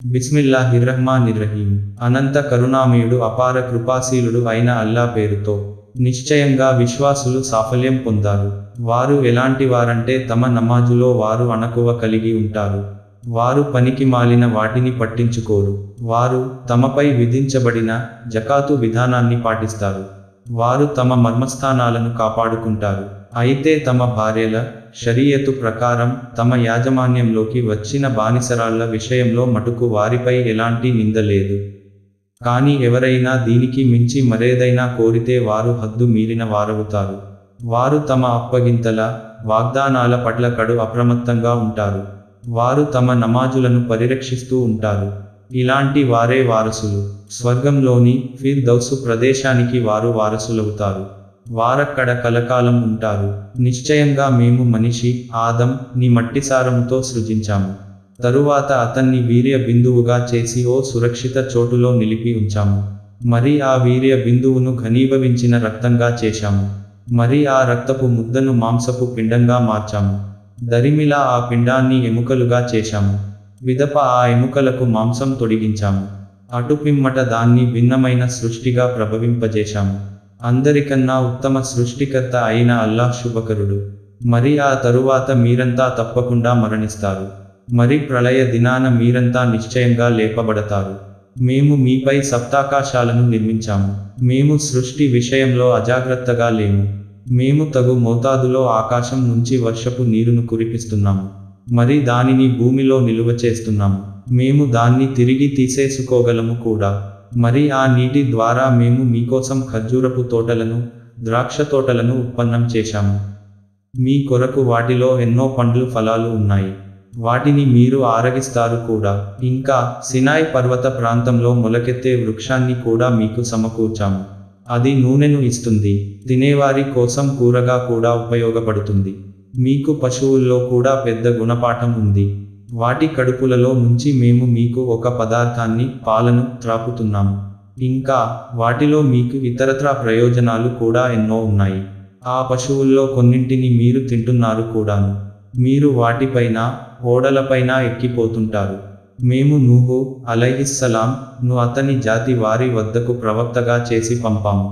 బిస్మిల్లాహిర్రహ్మానిర్రహీం అనంత కరుణామయుడు అపార కృపాశీలుడు అయిన అల్లా పేరుతో నిశ్చయంగా విశ్వాసులు సాఫల్యం పొందారు వారు ఎలాంటి వారంటే తమ నమాజులో వారు అణకువ కలిగి ఉంటారు వారు పనికి మాలిన వాటిని పట్టించుకోరు వారు తమపై విధించబడిన జకాతు విధానాన్ని పాటిస్తారు వారు తమ మర్మస్థానాలను కాపాడుకుంటారు అయితే తమ భార్యల షరియతు ప్రకారం తమ యాజమాన్యంలోకి వచ్చిన బానిసరాళ్ల విషయంలో మటుకు వారిపై ఎలాంటి నింద లేదు కానీ ఎవరైనా దీనికి మించి మరేదైనా కోరితే వారు హద్దు మీరిన వారవుతారు వారు తమ అప్పగింతల వాగ్దానాల పట్ల కడు అప్రమత్తంగా ఉంటారు వారు తమ నమాజులను పరిరక్షిస్తూ ఉంటారు ఇలాంటి వారే వారసులు స్వర్గంలోని ఫిర్ దౌసు ప్రదేశానికి వారు వారసులవుతారు వారక్కడ కలకాలం ఉంటారు నిశ్చయంగా మేము మనిషి ఆదం ని మట్టిసారముతో సృజించాము తరువాత అతన్ని వీర్య బిందువుగా చేసి ఓ సురక్షిత చోటులో నిలిపి ఉంచాము మరి ఆ వీర్య బిందువును ఘనీభవించిన రక్తంగా చేశాము మరి ఆ రక్తపు ముద్దను మాంసపు పిండంగా మార్చాము దరిమిలా ఆ పిండాన్ని ఎముకలుగా చేశాము విదప ఆ ఎముకలకు మాంసం తొడిగించాము అటుపిమ్మట దాన్ని భిన్నమైన సృష్టిగా ప్రభవింపజేశాము అందరికన్నా ఉత్తమ సృష్టికర్త అయిన అల్లాహ్ శుభకరుడు మరి ఆ తరువాత మీరంతా తప్పకుండా మరణిస్తారు మరి ప్రళయ దినాన మీరంతా నిశ్చయంగా లేపబడతారు మేము మీపై సప్తాకాశాలను నిర్మించాము మేము సృష్టి విషయంలో అజాగ్రత్తగా లేము మేము తగు మోతాదులో ఆకాశం నుంచి వర్షపు నీరును కురిపిస్తున్నాము మరి దానిని భూమిలో నిలువ చేస్తున్నాము మేము దాన్ని తిరిగి తీసేసుకోగలము కూడా మరి ఆ నీటి ద్వారా మేము మీకోసం ఖర్జూరపు తోటలను ద్రాక్ష తోటలను ఉత్పన్నం చేశాము మీ కొరకు వాటిలో ఎన్నో పండ్లు ఫలాలు ఉన్నాయి వాటిని మీరు ఆరగిస్తారు కూడా ఇంకా సినాయ్ పర్వత ప్రాంతంలో మొలకెత్తే వృక్షాన్ని కూడా మీకు సమకూర్చాము అది నూనెను ఇస్తుంది తినేవారి కోసం కూరగా కూడా ఉపయోగపడుతుంది మీకు పశువుల్లో కూడా పెద్ద గుణపాఠం ఉంది వాటి కడుపులలో నుంచి మేము మీకు ఒక పదార్థాన్ని పాలను త్రాపుతున్నాము ఇంకా వాటిలో మీకు ఇతరత్రా ప్రయోజనాలు కూడా ఎన్నో ఉన్నాయి ఆ పశువుల్లో కొన్నింటిని మీరు తింటున్నారు కూడాను మీరు వాటిపైన ఓడలపైన ఎక్కిపోతుంటారు మేము నూహు అలైహిస్సలాం ను అతని జాతి వారి వద్దకు ప్రవక్తగా చేసి పంపాము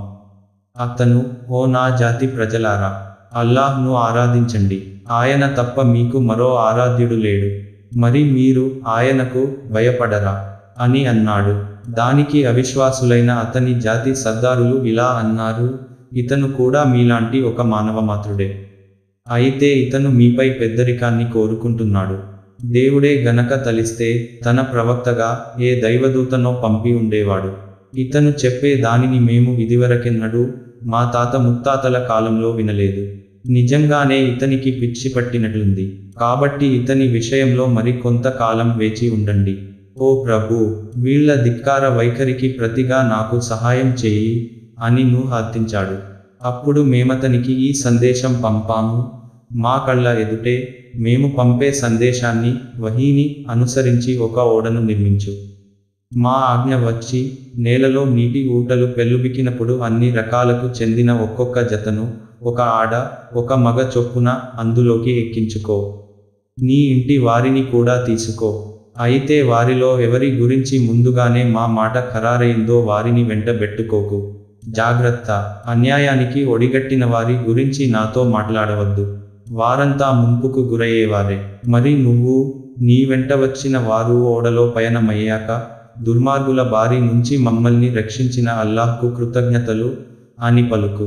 అతను ఓ నా జాతి ప్రజలారా అల్లాహ్ను ఆరాధించండి ఆయన తప్ప మీకు మరో ఆరాధ్యుడు లేడు మరి మీరు ఆయనకు భయపడరా అని అన్నాడు దానికి అవిశ్వాసులైన అతని జాతి సర్దారులు ఇలా అన్నారు ఇతను కూడా మీలాంటి ఒక మానవ మాత్రుడే అయితే ఇతను మీపై పెద్దరికాన్ని కోరుకుంటున్నాడు దేవుడే గనక తలిస్తే తన ప్రవక్తగా ఏ దైవదూతనో పంపి ఉండేవాడు ఇతను చెప్పే దానిని మేము ఇదివరకెన్నడూ మా తాత ముత్తాతల కాలంలో వినలేదు నిజంగానే ఇతనికి పిచ్చి పట్టినట్లుంది కాబట్టి ఇతని విషయంలో మరి కొంతకాలం వేచి ఉండండి ఓ ప్రభు వీళ్ల ధిక్కార వైఖరికి ప్రతిగా నాకు సహాయం చేయి అని నూహ్ అర్థించాడు అప్పుడు మేమతనికి ఈ సందేశం పంపాము మా కళ్ళ ఎదుటే మేము పంపే సందేశాన్ని వహీని అనుసరించి ఒక ఓడను నిర్మించు మా ఆజ్ఞ వచ్చి నేలలో నీటి ఊటలు పెల్లుబికినప్పుడు అన్ని రకాలకు చెందిన ఒక్కొక్క జతను ఒక ఆడ ఒక మగ చొప్పున అందులోకి ఎక్కించుకో నీ ఇంటి వారిని కూడా తీసుకో అయితే వారిలో ఎవరి గురించి ముందుగానే మా మాట ఖరారైందో వారిని వెంటబెట్టుకోకు జాగ్రత్త అన్యాయానికి ఒడిగట్టిన వారి గురించి నాతో మాట్లాడవద్దు వారంతా ముంపుకు గురయ్యేవారే మరి నువ్వు నీ వెంట వచ్చిన వారు ఓడలో పయనమయ్యాక దుర్మార్గుల బారి నుంచి మమ్మల్ని రక్షించిన అల్లాహ్కు కృతజ్ఞతలు అని పలుకు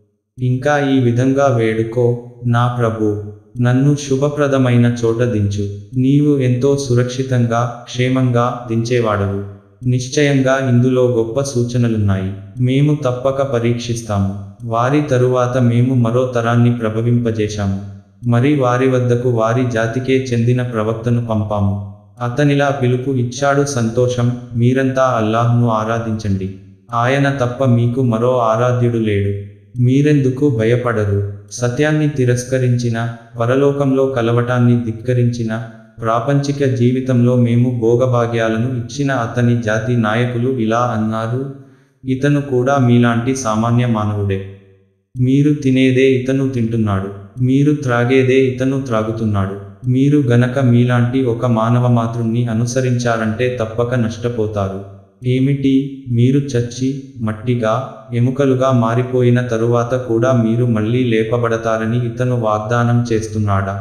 ఇంకా ఈ విధంగా వేడుకో నా ప్రభు నన్ను శుభప్రదమైన చోట దించు నీవు ఎంతో సురక్షితంగా క్షేమంగా దించేవాడవు నిశ్చయంగా ఇందులో గొప్ప సూచనలున్నాయి మేము తప్పక పరీక్షిస్తాము వారి తరువాత మేము మరో తరాన్ని ప్రభవింపజేశాము మరి వారి వద్దకు వారి జాతికే చెందిన ప్రవక్తను పంపాము అతనిలా పిలుపు ఇచ్చాడు సంతోషం మీరంతా అల్లాహ్ను ఆరాధించండి ఆయన తప్ప మీకు మరో ఆరాధ్యుడు లేడు మీరెందుకు భయపడరు సత్యాన్ని తిరస్కరించిన పరలోకంలో కలవటాన్ని ధిక్కరించిన ప్రాపంచిక జీవితంలో మేము భోగభాగ్యాలను ఇచ్చిన అతని జాతి నాయకులు ఇలా అన్నారు ఇతను కూడా మీలాంటి సామాన్య మానవుడే మీరు తినేదే ఇతను తింటున్నాడు మీరు త్రాగేదే ఇతను త్రాగుతున్నాడు మీరు గనక మీలాంటి ఒక మానవ మాతృణ్ణి అనుసరించారంటే తప్పక నష్టపోతారు ఏమిటి మీరు చచ్చి మట్టిగా ఎముకలుగా మారిపోయిన తరువాత కూడా మీరు మళ్ళీ లేపబడతారని ఇతను వాగ్దానం చేస్తున్నాడా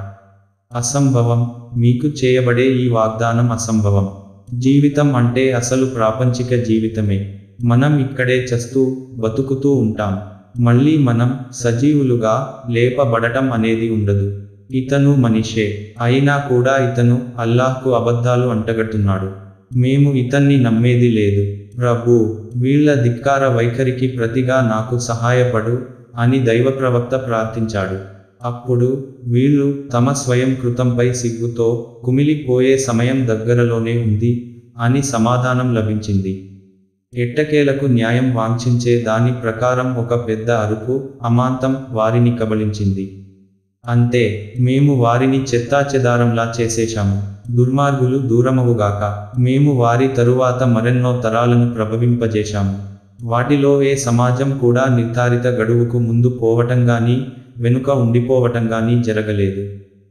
అసంభవం మీకు చేయబడే ఈ వాగ్దానం అసంభవం జీవితం అంటే అసలు ప్రాపంచిక జీవితమే మనం ఇక్కడే చస్తూ బతుకుతూ ఉంటాం మళ్ళీ మనం సజీవులుగా లేపబడటం అనేది ఉండదు ఇతను మనిషే అయినా కూడా ఇతను అల్లాహ్కు అబద్ధాలు అంటగట్టున్నాడు మేము ఇతన్ని నమ్మేది లేదు ప్రభు వీళ్ళ ధిక్కార వైఖరికి ప్రతిగా నాకు సహాయపడు అని దైవ ప్రవక్త ప్రార్థించాడు అప్పుడు వీళ్ళు తమ స్వయం కృతంపై సిగ్గుతో కుమిలిపోయే సమయం దగ్గరలోనే ఉంది అని సమాధానం లభించింది ఎట్టకేలకు న్యాయం వాంఛించే దాని ప్రకారం ఒక పెద్ద అరుపు అమాంతం వారిని కబళించింది అంతే మేము వారిని చెత్తాచెదారంలా చేసేశాము దుర్మార్గులు దూరమవుగాక మేము వారి తరువాత మరెన్నో తరాలను ప్రభవింపజేశాము వాటిలో ఏ సమాజం కూడా నిర్ధారిత గడువుకు ముందు పోవటం గాని వెనుక ఉండిపోవటం గాని జరగలేదు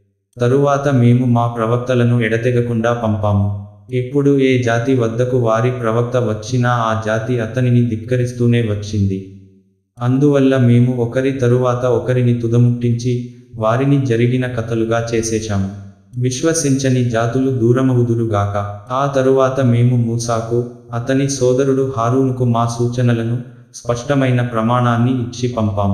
తరువాత మేము మా ప్రవక్తలను ఎడతెగకుండా పంపాము ఎప్పుడు ఏ జాతి వద్దకు వారి ప్రవక్త వచ్చినా ఆ జాతి అతనిని ధిక్కరిస్తూనే వచ్చింది అందువల్ల మేము ఒకరి తరువాత ఒకరిని తుదముట్టించి వారిని జరిగిన కథలుగా చేసేశాము విశ్వసించని జాతులు దూరమవుదురుగాక ఆ తరువాత మేము మూసాకు అతని సోదరుడు హారూనుకు మా సూచనలను స్పష్టమైన ప్రమాణాన్ని ఇచ్చి పంపాము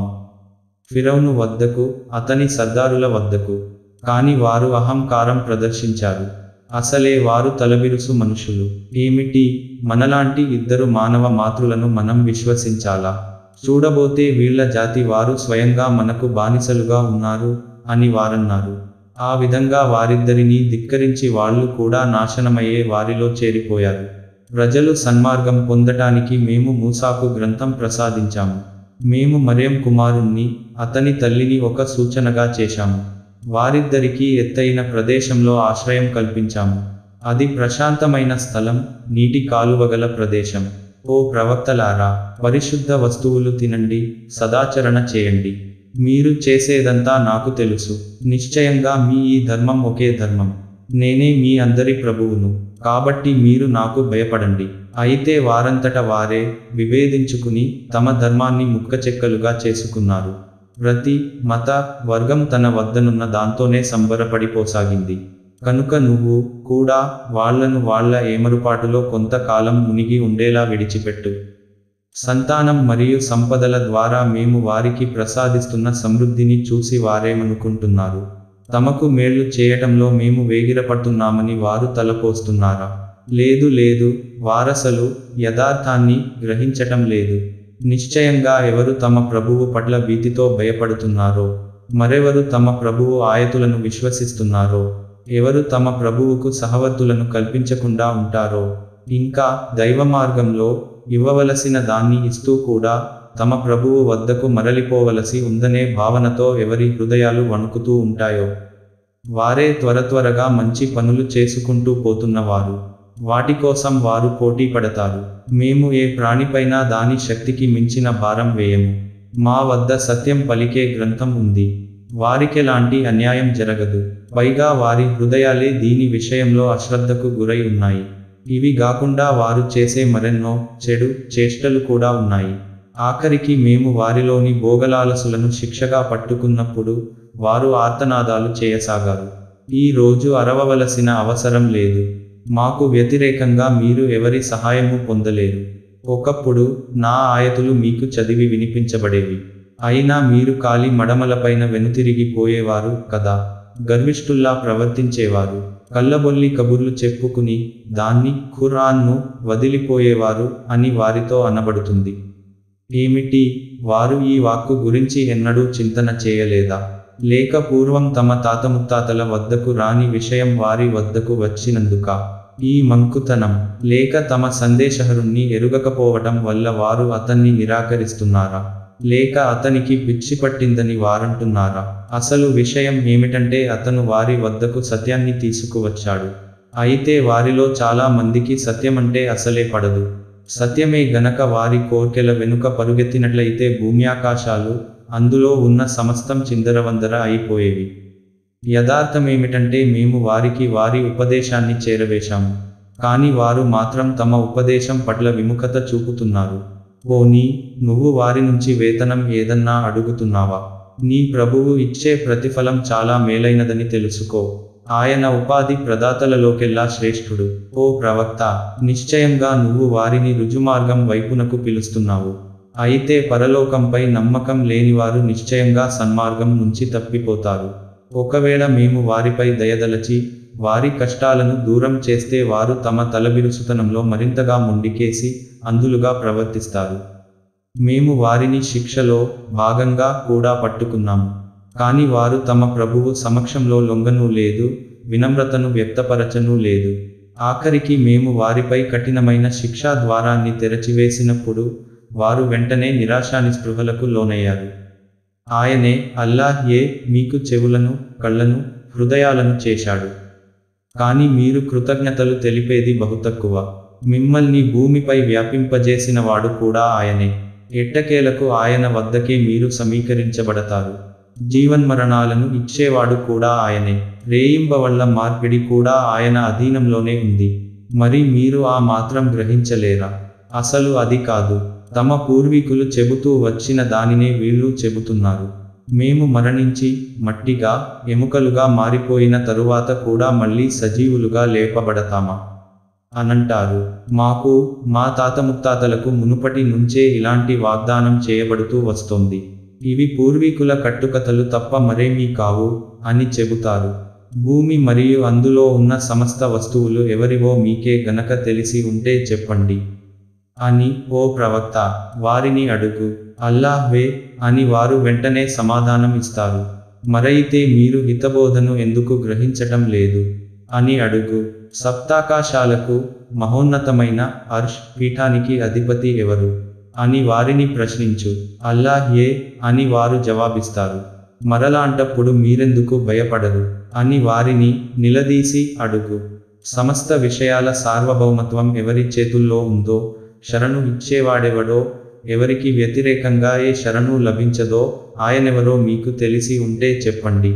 ఫిరౌను వద్దకు అతని సర్దారుల వద్దకు కాని వారు అహంకారం ప్రదర్శించారు అసలే వారు తలబిరుసు మనుషులు ఏమిటి మనలాంటి ఇద్దరు మానవ మాతృలను మనం విశ్వసించాలా చూడబోతే వీళ్ళ జాతి వారు స్వయంగా మనకు బానిసలుగా ఉన్నారు అని వారన్నారు ఆ విధంగా వారిద్దరినీ ధిక్కరించి వాళ్ళు కూడా నాశనమయ్యే వారిలో చేరిపోయారు ప్రజలు సన్మార్గం పొందటానికి మేము మూసాకు గ్రంథం ప్రసాదించాము మేము మరేం కుమారుణ్ణి అతని తల్లిని ఒక సూచనగా చేశాము వారిద్దరికీ ఎత్తైన ప్రదేశంలో ఆశ్రయం కల్పించాము అది ప్రశాంతమైన స్థలం నీటి కాలువగల ప్రదేశం ఓ ప్రవక్తలారా పరిశుద్ధ వస్తువులు తినండి సదాచరణ చేయండి మీరు చేసేదంతా నాకు తెలుసు నిశ్చయంగా మీ ఈ ధర్మం ఒకే ధర్మం నేనే మీ అందరి ప్రభువును కాబట్టి మీరు నాకు భయపడండి అయితే వారంతట వారే విభేదించుకుని తమ ధర్మాన్ని ముక్కచెక్కలుగా చేసుకున్నారు ప్రతి మత వర్గం తన వద్దనున్న దాంతోనే సంబరపడిపోసాగింది కనుక నువ్వు కూడా వాళ్లను వాళ్ళ ఏమరుపాటులో కొంతకాలం మునిగి ఉండేలా విడిచిపెట్టు సంతానం మరియు సంపదల ద్వారా మేము వారికి ప్రసాదిస్తున్న సమృద్ధిని చూసి వారేమనుకుంటున్నారు తమకు మేళ్లు చేయటంలో మేము వేగిరపడుతున్నామని వారు తలపోస్తున్నారా లేదు లేదు వారసలు యథార్థాన్ని గ్రహించటం లేదు నిశ్చయంగా ఎవరు తమ ప్రభువు పట్ల భీతితో భయపడుతున్నారో మరెవరు తమ ప్రభువు ఆయతులను విశ్వసిస్తున్నారో ఎవరు తమ ప్రభువుకు సహవర్తులను కల్పించకుండా ఉంటారో ఇంకా దైవ మార్గంలో ఇవ్వవలసిన దాన్ని ఇస్తూ కూడా తమ ప్రభువు వద్దకు మరలిపోవలసి ఉందనే భావనతో ఎవరి హృదయాలు వణుకుతూ ఉంటాయో వారే త్వర త్వరగా మంచి పనులు చేసుకుంటూ పోతున్నవారు వాటి కోసం వారు పోటీ పడతారు మేము ఏ ప్రాణిపైనా దాని శక్తికి మించిన భారం వేయము మా వద్ద సత్యం పలికే గ్రంథం ఉంది వారికెలాంటి అన్యాయం జరగదు పైగా వారి హృదయాలే దీని విషయంలో అశ్రద్ధకు గురై ఉన్నాయి ఇవి కాకుండా వారు చేసే మరెన్నో చెడు చేష్టలు కూడా ఉన్నాయి ఆఖరికి మేము వారిలోని భోగలాలసులను శిక్షగా పట్టుకున్నప్పుడు వారు ఆర్తనాదాలు చేయసాగారు ఈ రోజు అరవవలసిన అవసరం లేదు మాకు వ్యతిరేకంగా మీరు ఎవరి సహాయము పొందలేరు ఒకప్పుడు నా ఆయతులు మీకు చదివి వినిపించబడేవి అయినా మీరు కాలి మడమలపైన వెనుతిరిగిపోయేవారు కదా గర్విష్ఠుల్లా ప్రవర్తించేవారు కళ్ళబొల్లి కబుర్లు చెప్పుకుని దాన్ని ఖురాన్ను వదిలిపోయేవారు అని వారితో అనబడుతుంది ఏమిటి వారు ఈ వాక్కు గురించి ఎన్నడూ చింతన చేయలేదా లేక పూర్వం తమ తాత ముత్తాతల వద్దకు రాని విషయం వారి వద్దకు వచ్చినందుక ఈ మంకుతనం లేక తమ సందేశహరుణ్ణి ఎరుగకపోవటం వల్ల వారు అతన్ని నిరాకరిస్తున్నారా లేక అతనికి పిచ్చి పట్టిందని వారంటున్నారా అసలు విషయం ఏమిటంటే అతను వారి వద్దకు సత్యాన్ని తీసుకువచ్చాడు అయితే వారిలో చాలా మందికి సత్యమంటే అసలే పడదు సత్యమే గనక వారి కోర్కెల వెనుక పరుగెత్తినట్లయితే భూమ్యాకాశాలు అందులో ఉన్న సమస్తం చిందరవందర అయిపోయేవి యథార్థమేమిటంటే మేము వారికి వారి ఉపదేశాన్ని చేరవేశాము కాని వారు మాత్రం తమ ఉపదేశం పట్ల విముఖత చూపుతున్నారు పోనీ నువ్వు వారి నుంచి వేతనం ఏదన్నా అడుగుతున్నావా నీ ప్రభువు ఇచ్చే ప్రతిఫలం చాలా మేలైనదని తెలుసుకో ఆయన ఉపాధి ప్రదాతలలోకెల్లా శ్రేష్ఠుడు ఓ ప్రవక్త నిశ్చయంగా నువ్వు వారిని రుజుమార్గం వైపునకు పిలుస్తున్నావు అయితే పరలోకంపై నమ్మకం లేనివారు నిశ్చయంగా సన్మార్గం నుంచి తప్పిపోతారు ఒకవేళ మేము వారిపై దయదలచి వారి కష్టాలను దూరం చేస్తే వారు తమ తలబిరుసుతనంలో మరింతగా మొండికేసి అందులుగా ప్రవర్తిస్తారు మేము వారిని శిక్షలో భాగంగా కూడా పట్టుకున్నాము కాని వారు తమ ప్రభువు సమక్షంలో లొంగను లేదు వినమ్రతను వ్యక్తపరచను లేదు ఆఖరికి మేము వారిపై కఠినమైన శిక్షా ద్వారాన్ని తెరచివేసినప్పుడు వారు వెంటనే నిరాశానిస్పృహలకు లోనయ్యారు ఆయనే అల్లాహ్ ఏ మీకు చెవులను కళ్ళను హృదయాలను చేశాడు కాని మీరు కృతజ్ఞతలు తెలిపేది బహుతక్కువ మిమ్మల్ని భూమిపై వ్యాపింపజేసిన వాడు కూడా ఆయనే ఎట్టకేలకు ఆయన వద్దకే మీరు సమీకరించబడతారు జీవన్మరణాలను ఇచ్చేవాడు కూడా ఆయనే రేయింబవళ్ల మార్పిడి కూడా ఆయన అధీనంలోనే ఉంది మరి మీరు ఆ మాత్రం గ్రహించలేరా అసలు అది కాదు తమ పూర్వీకులు చెబుతూ వచ్చిన దానినే వీళ్ళు చెబుతున్నారు మేము మరణించి మట్టిగా ఎముకలుగా మారిపోయిన తరువాత కూడా మళ్ళీ సజీవులుగా లేపబడతామా అనంటారు మాకు మా తాత ముత్తాతలకు మునుపటి నుంచే ఇలాంటి వాగ్దానం చేయబడుతూ వస్తోంది ఇవి పూర్వీకుల కట్టుకథలు తప్ప మరేమీ కావు అని చెబుతారు భూమి మరియు అందులో ఉన్న సమస్త వస్తువులు ఎవరివో మీకే గనక తెలిసి ఉంటే చెప్పండి అని ఓ ప్రవక్త వారిని అడుగు అల్లాహ్వే అని వారు వెంటనే సమాధానం ఇస్తారు మరైతే మీరు హితబోధను ఎందుకు గ్రహించటం లేదు అని అడుగు సప్తాకాశాలకు మహోన్నతమైన అర్ష్ పీఠానికి అధిపతి ఎవరు అని వారిని ప్రశ్నించు అల్లాహ్ ఏ అని వారు జవాబిస్తారు మరలాంటప్పుడు మీరెందుకు భయపడరు అని వారిని నిలదీసి అడుగు సమస్త విషయాల సార్వభౌమత్వం ఎవరి చేతుల్లో ఉందో శరణు ఇచ్చేవాడెవడో ఎవరికి వ్యతిరేకంగా ఏ శరణు లభించదో ఆయనెవరో మీకు తెలిసి ఉంటే చెప్పండి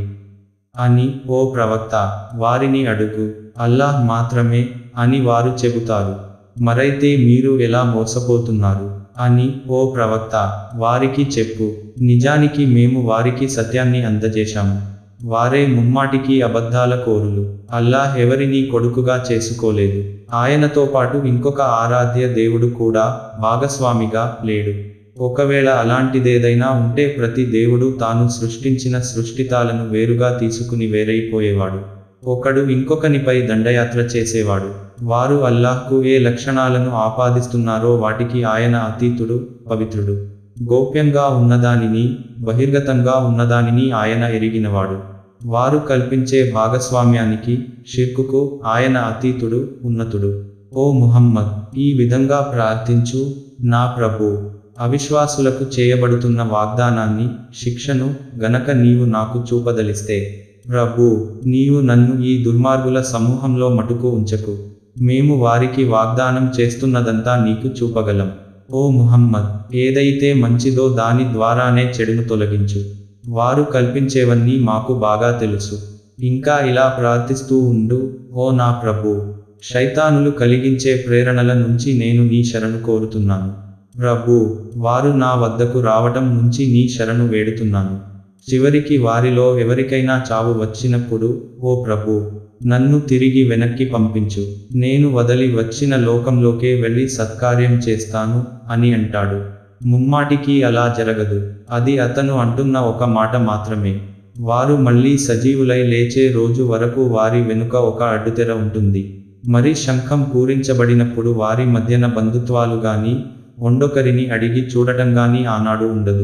అని ఓ ప్రవక్త వారిని అడుగు అల్లాహ్ మాత్రమే అని వారు చెబుతారు మరైతే మీరు ఎలా మోసపోతున్నారు అని ఓ ప్రవక్త వారికి చెప్పు నిజానికి మేము వారికి సత్యాన్ని అందజేశాము వారే ముమ్మాటికి అబద్ధాల కోరులు అల్లాహ్ ఎవరినీ కొడుకుగా చేసుకోలేదు ఆయనతో పాటు ఇంకొక ఆరాధ్య దేవుడు కూడా భాగస్వామిగా లేడు ఒకవేళ అలాంటిదేదైనా ఉంటే ప్రతి దేవుడు తాను సృష్టించిన సృష్టితాలను వేరుగా తీసుకుని వేరైపోయేవాడు ఒకడు ఇంకొకనిపై దండయాత్ర చేసేవాడు వారు అల్లాహ్కు ఏ లక్షణాలను ఆపాదిస్తున్నారో వాటికి ఆయన అతీతుడు పవిత్రుడు గోప్యంగా ఉన్నదానిని బహిర్గతంగా ఉన్నదానిని ఆయన ఎరిగినవాడు వారు కల్పించే భాగస్వామ్యానికి షిర్కుకు ఆయన అతీతుడు ఉన్నతుడు ఓ ముహమ్మద్ ఈ విధంగా ప్రార్థించు నా ప్రభు అవిశ్వాసులకు చేయబడుతున్న వాగ్దానాన్ని శిక్షను గనక నీవు నాకు చూపదలిస్తే ప్రభు నీవు నన్ను ఈ దుర్మార్గుల సమూహంలో మటుకు ఉంచకు మేము వారికి వాగ్దానం చేస్తున్నదంతా నీకు చూపగలం ఓ ముహమ్మద్ ఏదైతే మంచిదో దాని ద్వారానే చెడును తొలగించు వారు కల్పించేవన్నీ మాకు బాగా తెలుసు ఇంకా ఇలా ప్రార్థిస్తూ ఉండు ఓ నా ప్రభు శైతానులు కలిగించే ప్రేరణల నుంచి నేను నీ శరణు కోరుతున్నాను ప్రభు వారు నా వద్దకు రావటం నుంచి నీ శరణు వేడుతున్నాను చివరికి వారిలో ఎవరికైనా చావు వచ్చినప్పుడు ఓ ప్రభు నన్ను తిరిగి వెనక్కి పంపించు నేను వదలి వచ్చిన లోకంలోకే వెళ్ళి సత్కార్యం చేస్తాను అని అంటాడు ముమ్మాటికి అలా జరగదు అది అతను అంటున్న ఒక మాట మాత్రమే వారు మళ్ళీ సజీవులై లేచే రోజు వరకు వారి వెనుక ఒక అడ్డుతెర ఉంటుంది మరి శంఖం పూరించబడినప్పుడు వారి మధ్యన బంధుత్వాలు గాని ఒండొకరిని అడిగి చూడటం గాని ఆనాడు ఉండదు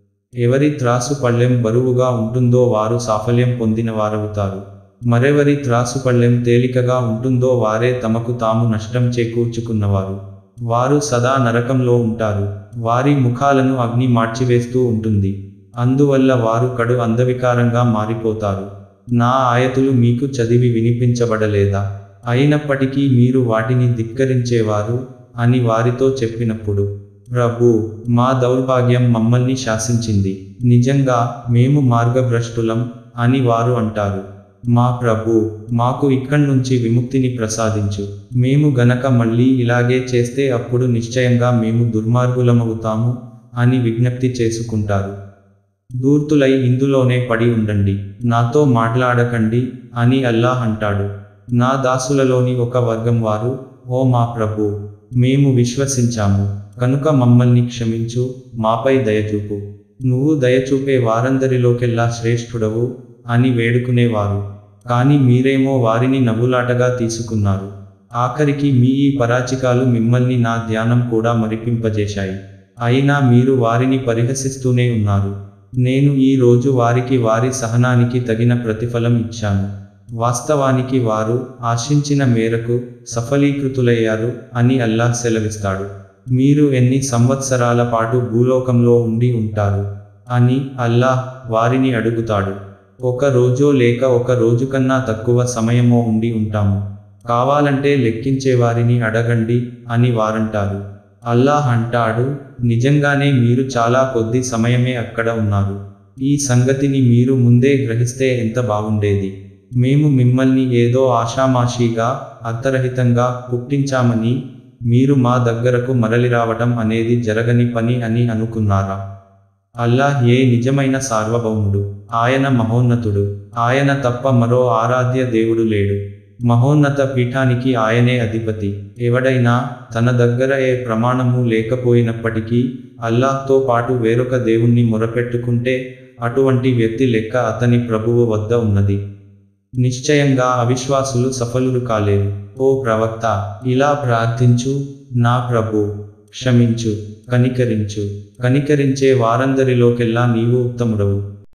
ఎవరి త్రాసు పళ్ళెం బరువుగా ఉంటుందో వారు సాఫల్యం పొందిన వారవుతారు మరెవరి త్రాసు పళ్ళెం తేలికగా ఉంటుందో వారే తమకు తాము నష్టం చేకూర్చుకున్నవారు వారు సదా నరకంలో ఉంటారు వారి ముఖాలను అగ్ని మార్చివేస్తూ ఉంటుంది అందువల్ల వారు కడు అందవికారంగా మారిపోతారు నా ఆయతులు మీకు చదివి వినిపించబడలేదా అయినప్పటికీ మీరు వాటిని ధిక్కరించేవారు అని వారితో చెప్పినప్పుడు ప్రభు మా దౌర్భాగ్యం మమ్మల్ని శాసించింది నిజంగా మేము మార్గభ్రష్టులం అని వారు అంటారు మా ప్రభు మాకు ఇక్కడ్నుంచి విముక్తిని ప్రసాదించు మేము గనక మళ్ళీ ఇలాగే చేస్తే అప్పుడు నిశ్చయంగా మేము దుర్మార్గులమవుతాము అని విజ్ఞప్తి చేసుకుంటారు దూర్తులై ఇందులోనే పడి ఉండండి నాతో మాట్లాడకండి అని అల్లాహ్ అంటాడు నా దాసులలోని ఒక వర్గం వారు ఓ మా ప్రభు మేము విశ్వసించాము కనుక మమ్మల్ని క్షమించు మాపై దయచూపు నువ్వు దయచూపే వారందరిలోకెల్లా శ్రేష్ఠుడవు అని వేడుకునేవారు కాని మీరేమో వారిని నవ్వులాటగా తీసుకున్నారు ఆఖరికి మీ ఈ పరాచికాలు మిమ్మల్ని నా ధ్యానం కూడా మరిపింపజేశాయి అయినా మీరు వారిని పరిహసిస్తూనే ఉన్నారు నేను ఈ రోజు వారికి వారి సహనానికి తగిన ప్రతిఫలం ఇచ్చాను వాస్తవానికి వారు ఆశించిన మేరకు సఫలీకృతులయ్యారు అని అల్లాహ్ సెలవిస్తాడు మీరు ఎన్ని సంవత్సరాల పాటు భూలోకంలో ఉండి ఉంటారు అని అల్లాహ్ వారిని అడుగుతాడు ఒక రోజో లేక ఒక రోజు కన్నా తక్కువ సమయమో ఉండి ఉంటాము కావాలంటే లెక్కించేవారిని అడగండి అని వారంటారు అల్లాహ్ అంటాడు నిజంగానే మీరు చాలా కొద్ది సమయమే అక్కడ ఉన్నారు ఈ సంగతిని మీరు ముందే గ్రహిస్తే ఎంత బాగుండేది మేము మిమ్మల్ని ఏదో ఆషామాషీగా అర్థరహితంగా పుట్టించామని మీరు మా దగ్గరకు మరలి రావటం అనేది జరగని పని అని అనుకున్నారా అల్లాహ్ ఏ నిజమైన సార్వభౌముడు ఆయన మహోన్నతుడు ఆయన తప్ప మరో ఆరాధ్య దేవుడు లేడు మహోన్నత పీఠానికి ఆయనే అధిపతి ఎవడైనా తన దగ్గర ఏ ప్రమాణము లేకపోయినప్పటికీ అల్లాహ్తో పాటు వేరొక దేవుణ్ణి మొరపెట్టుకుంటే అటువంటి వ్యక్తి లెక్క అతని ప్రభువు వద్ద ఉన్నది నిశ్చయంగా అవిశ్వాసులు సఫలురు కాలేరు ఓ ప్రవక్త ఇలా ప్రార్థించు నా ప్రభు క్షమించు కనికరించు కనికరించే వారందరిలోకెల్లా నీవు ఉత్తముడవు